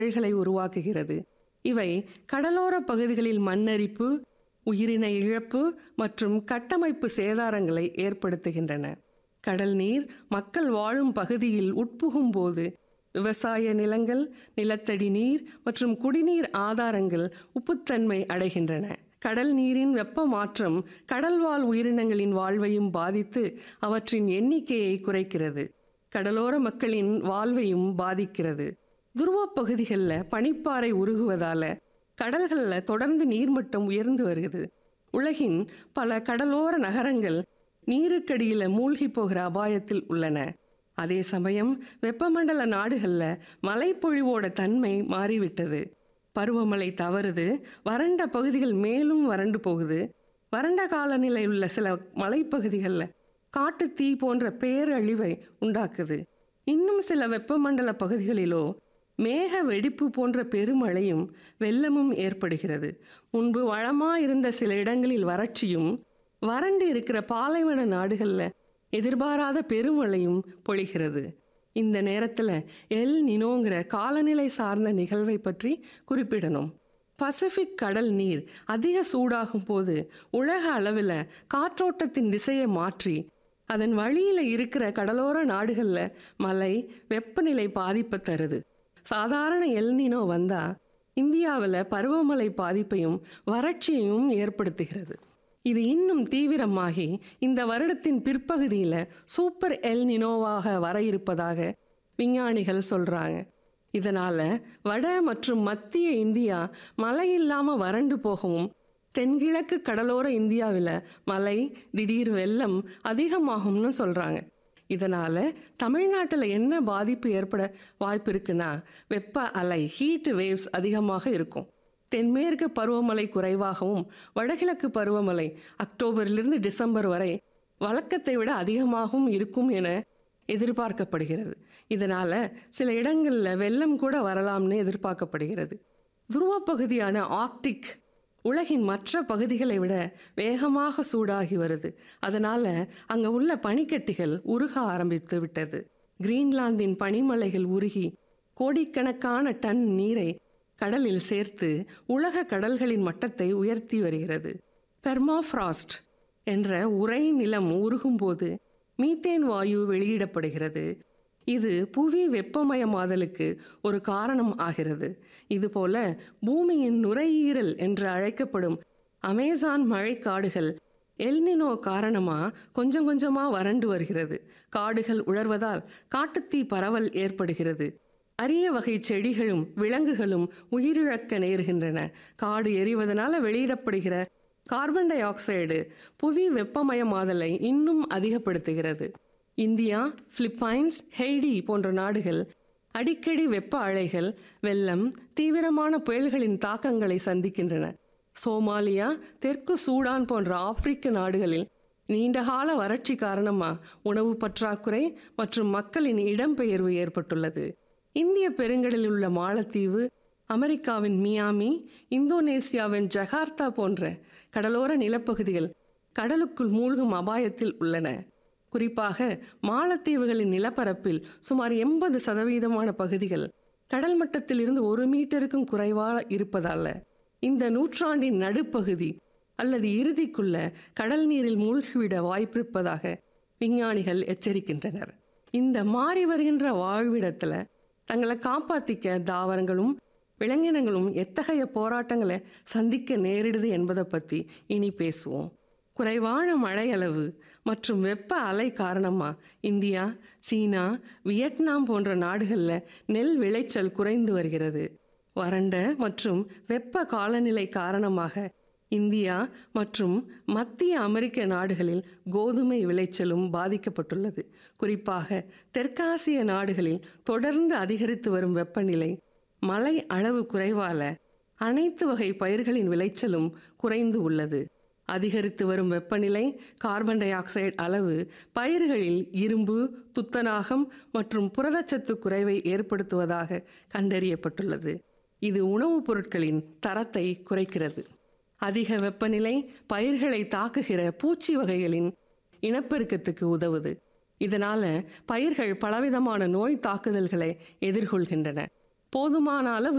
புயல்களை உருவாக்குகிறது இவை கடலோர பகுதிகளில் மண்ணரிப்பு உயிரின இழப்பு மற்றும் கட்டமைப்பு சேதாரங்களை ஏற்படுத்துகின்றன கடல் நீர் மக்கள் வாழும் பகுதியில் உட்புகும் போது விவசாய நிலங்கள் நிலத்தடி நீர் மற்றும் குடிநீர் ஆதாரங்கள் உப்புத்தன்மை அடைகின்றன கடல் நீரின் வெப்ப மாற்றம் கடல்வாழ் உயிரினங்களின் வாழ்வையும் பாதித்து அவற்றின் எண்ணிக்கையை குறைக்கிறது கடலோர மக்களின் வாழ்வையும் பாதிக்கிறது துருவப் பகுதிகளில் பனிப்பாறை உருகுவதால கடல்களில் தொடர்ந்து நீர்மட்டம் உயர்ந்து வருகிறது உலகின் பல கடலோர நகரங்கள் நீருக்கடியில் மூழ்கி போகிற அபாயத்தில் உள்ளன அதே சமயம் வெப்பமண்டல நாடுகளில் மழைப்பொழிவோட தன்மை மாறிவிட்டது பருவமழை தவறுது வறண்ட பகுதிகள் மேலும் வறண்டு போகுது வறண்ட காலநிலை உள்ள சில மலைப்பகுதிகளில் காட்டுத்தீ போன்ற பேரழிவை உண்டாக்குது இன்னும் சில வெப்பமண்டல பகுதிகளிலோ மேக வெடிப்பு போன்ற பெருமழையும் வெள்ளமும் ஏற்படுகிறது முன்பு வளமா இருந்த சில இடங்களில் வறட்சியும் வறண்டு இருக்கிற பாலைவன நாடுகளில் எதிர்பாராத பெருமழையும் பொழிகிறது இந்த நேரத்தில் எல் நினோங்கிற காலநிலை சார்ந்த நிகழ்வை பற்றி குறிப்பிடணும் பசிபிக் கடல் நீர் அதிக சூடாகும் போது உலக அளவில் காற்றோட்டத்தின் திசையை மாற்றி அதன் வழியில் இருக்கிற கடலோர நாடுகளில் மழை வெப்பநிலை பாதிப்பை தருது சாதாரண எல்னினோ வந்தா இந்தியாவில் பருவமழை பாதிப்பையும் வறட்சியையும் ஏற்படுத்துகிறது இது இன்னும் தீவிரமாகி இந்த வருடத்தின் பிற்பகுதியில் சூப்பர் எல் நினோவாக வர இருப்பதாக விஞ்ஞானிகள் சொல்றாங்க இதனால வட மற்றும் மத்திய இந்தியா மழை இல்லாம வறண்டு போகவும் தென்கிழக்கு கடலோர இந்தியாவில் மழை திடீர் வெள்ளம் அதிகமாகும்னு சொல்றாங்க இதனால தமிழ்நாட்டில் என்ன பாதிப்பு ஏற்பட வாய்ப்பு இருக்குன்னா வெப்ப அலை ஹீட் வேவ்ஸ் அதிகமாக இருக்கும் தென்மேற்கு பருவமழை குறைவாகவும் வடகிழக்கு பருவமழை அக்டோபரிலிருந்து டிசம்பர் வரை வழக்கத்தை விட அதிகமாகவும் இருக்கும் என எதிர்பார்க்கப்படுகிறது இதனால சில இடங்களில் வெள்ளம் கூட வரலாம்னு எதிர்பார்க்கப்படுகிறது துருவ பகுதியான ஆர்க்டிக் உலகின் மற்ற பகுதிகளை விட வேகமாக சூடாகி வருது அதனால அங்க உள்ள பனிக்கட்டிகள் உருக ஆரம்பித்து விட்டது கிரீன்லாந்தின் பனிமலைகள் உருகி கோடிக்கணக்கான டன் நீரை கடலில் சேர்த்து உலக கடல்களின் மட்டத்தை உயர்த்தி வருகிறது பெர்மாஃப்ராஸ்ட் என்ற உறை நிலம் உருகும்போது மீத்தேன் வாயு வெளியிடப்படுகிறது இது புவி வெப்பமயமாதலுக்கு ஒரு காரணம் ஆகிறது இதுபோல பூமியின் நுரையீரல் என்று அழைக்கப்படும் அமேசான் மழைக்காடுகள் எல்னினோ காரணமா கொஞ்சம் கொஞ்சமா வறண்டு வருகிறது காடுகள் உலர்வதால் காட்டுத்தீ பரவல் ஏற்படுகிறது அரிய வகை செடிகளும் விலங்குகளும் உயிரிழக்க நேருகின்றன காடு எரிவதனால வெளியிடப்படுகிற கார்பன் டை ஆக்சைடு புவி வெப்பமயமாதலை இன்னும் அதிகப்படுத்துகிறது இந்தியா பிலிப்பைன்ஸ் ஹெய்டி போன்ற நாடுகள் அடிக்கடி வெப்ப அலைகள் வெள்ளம் தீவிரமான புயல்களின் தாக்கங்களை சந்திக்கின்றன சோமாலியா தெற்கு சூடான் போன்ற ஆப்பிரிக்க நாடுகளில் நீண்டகால வறட்சி காரணமா உணவு பற்றாக்குறை மற்றும் மக்களின் இடம்பெயர்வு ஏற்பட்டுள்ளது இந்திய பெருங்கடலில் உள்ள மாலத்தீவு அமெரிக்காவின் மியாமி இந்தோனேசியாவின் ஜகார்த்தா போன்ற கடலோர நிலப்பகுதிகள் கடலுக்குள் மூழ்கும் அபாயத்தில் உள்ளன குறிப்பாக மாலத்தீவுகளின் நிலப்பரப்பில் சுமார் எண்பது சதவீதமான பகுதிகள் கடல் மட்டத்தில் இருந்து ஒரு மீட்டருக்கும் குறைவாக இருப்பதால இந்த நூற்றாண்டின் நடுப்பகுதி அல்லது இறுதிக்குள்ள கடல் நீரில் மூழ்கிவிட வாய்ப்பிருப்பதாக விஞ்ஞானிகள் எச்சரிக்கின்றனர் இந்த மாறி வருகின்ற வாழ்விடத்துல தங்களை காப்பாத்திக்க தாவரங்களும் விலங்கினங்களும் எத்தகைய போராட்டங்களை சந்திக்க நேரிடுது என்பதை பற்றி இனி பேசுவோம் குறைவான மழையளவு மற்றும் வெப்ப அலை காரணமாக இந்தியா சீனா வியட்நாம் போன்ற நாடுகளில் நெல் விளைச்சல் குறைந்து வருகிறது வறண்ட மற்றும் வெப்ப காலநிலை காரணமாக இந்தியா மற்றும் மத்திய அமெரிக்க நாடுகளில் கோதுமை விளைச்சலும் பாதிக்கப்பட்டுள்ளது குறிப்பாக தெற்காசிய நாடுகளில் தொடர்ந்து அதிகரித்து வரும் வெப்பநிலை மழை அளவு குறைவால அனைத்து வகை பயிர்களின் விளைச்சலும் குறைந்து உள்ளது அதிகரித்து வரும் வெப்பநிலை கார்பன் டை ஆக்சைடு அளவு பயிர்களில் இரும்பு துத்தநாகம் மற்றும் புரதச்சத்து குறைவை ஏற்படுத்துவதாக கண்டறியப்பட்டுள்ளது இது உணவுப் பொருட்களின் தரத்தை குறைக்கிறது அதிக வெப்பநிலை பயிர்களை தாக்குகிற பூச்சி வகைகளின் இனப்பெருக்கத்துக்கு உதவுது இதனால பயிர்கள் பலவிதமான நோய் தாக்குதல்களை எதிர்கொள்கின்றன போதுமான அளவு